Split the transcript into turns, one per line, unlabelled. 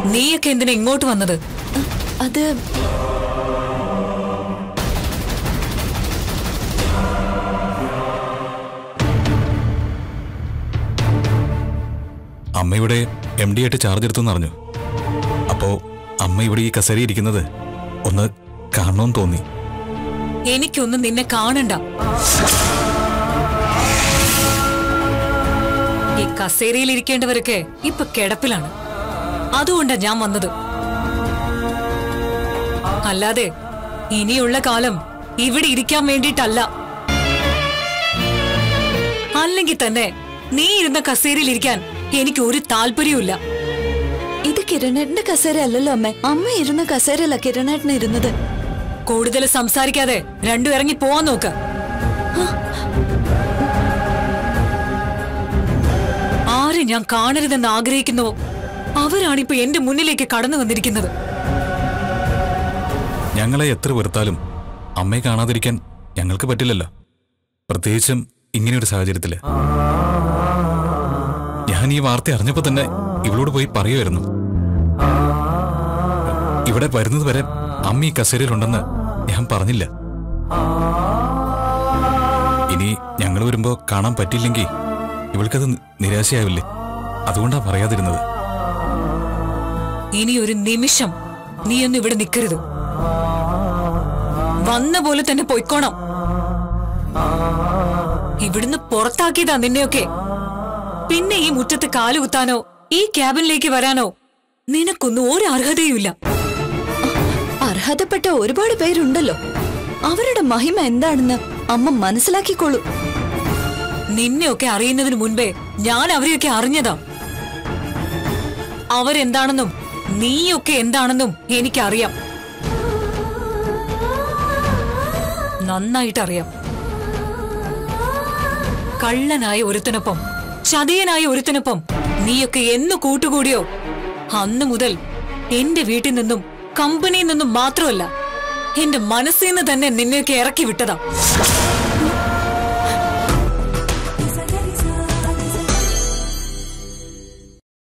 നീയൊക്കെ എന്തിനാ ഇങ്ങോട്ട് വന്നത്
അത്
അമ്മയുടെ എം ഡി ആയിട്ട് ചാർജ് എടുത്തെന്ന് അറിഞ്ഞു അപ്പോ അമ്മ ഇവിടെ ഈ കസേരയിൽ ഇരിക്കുന്നത് ഒന്ന് കാണണമെന്ന് തോന്നി
എനിക്കൊന്നും നിന്നെ കാണണ്ട ഈ കസേരയിൽ ഇരിക്കേണ്ടവരൊക്കെ ഇപ്പൊ കിടപ്പിലാണ് അതുകൊണ്ടാ ഞാൻ വന്നത് അല്ലാതെ ഇനിയുള്ള കാലം ഇവിടെ ഇരിക്കാൻ വേണ്ടിയിട്ടല്ല അല്ലെങ്കിൽ തന്നെ നീ ഇരുന്ന കസേരയിൽ ഇരിക്കാൻ എനിക്ക് ഒരു താല്പര്യവുമില്ല
ഇത് കിരണേട്ടന്റെ കസേര അല്ലല്ലോ അമ്മ അമ്മ ഇരുന്ന കസേരയല്ല കിരണേട്ടൻ ഇരുന്നത്
കൂടുതൽ സംസാരിക്കാതെ രണ്ടും ഇറങ്ങി പോവാൻ നോക്ക് ആരെ ഞാൻ കാണരുതെന്ന് ആഗ്രഹിക്കുന്നുവോ അവരാണിപ്പോ എന്റെ മുന്നിലേക്ക് കടന്നു വന്നിരിക്കുന്നത്
ഞങ്ങളെ എത്ര വെറുത്താലും അമ്മയെ കാണാതിരിക്കാൻ ഞങ്ങൾക്ക് പറ്റില്ലല്ലോ പ്രത്യേകിച്ചും ഇങ്ങനെയൊരു സാഹചര്യത്തില് ഞാൻ ഈ വാർത്ത അറിഞ്ഞപ്പോ തന്നെ ഇവളോട് പോയി പറയുമായിരുന്നു ഇവിടെ വരുന്നത് വരെ അമ്മ ഈ കസേരയിലുണ്ടെന്ന് ഞാൻ പറഞ്ഞില്ല ഇനി ഞങ്ങൾ വരുമ്പോ കാണാൻ പറ്റില്ലെങ്കിൽ ഇവൾക്കത് നിരാശയാവില്ലേ അതുകൊണ്ടാ പറയാതിരുന്നത്
ഇനി ഒരു നിമിഷം നീയൊന്നും ഇവിടെ നിൽക്കരുത് വന്ന പോലെ തന്നെ പൊയ്ക്കോണം ഇവിടുന്ന് പുറത്താക്കിയതാ നിന്നെയൊക്കെ പിന്നെ ഈ മുറ്റത്ത് കാലുകുത്താനോ ഈ ക്യാബിനിലേക്ക് വരാനോ നിനക്കൊന്നും ഒരു അർഹതയുമില്ല
അർഹതപ്പെട്ട ഒരുപാട് പേരുണ്ടല്ലോ അവരുടെ മഹിമ എന്താണെന്ന് അമ്മ മനസ്സിലാക്കിക്കോളൂ
നിന്നെയൊക്കെ അറിയുന്നതിന് മുൻപേ ഞാൻ അവരെയൊക്കെ അറിഞ്ഞതാ അവരെന്താണെന്നും നീയൊക്കെ എന്താണെന്നും എനിക്കറിയാം നന്നായിട്ടറിയാം കള്ളനായ ഒരുത്തനൊപ്പം ചതിയനായ ഒരുത്തനൊപ്പം നീയൊക്കെ എന്ന് കൂട്ടുകൂടിയോ അന്നു മുതൽ എന്റെ വീട്ടിൽ നിന്നും കമ്പനിയിൽ നിന്നും മാത്രമല്ല എന്റെ മനസ്സിൽ നിന്ന് തന്നെ നിന്നെയൊക്കെ ഇറക്കി വിട്ടതാ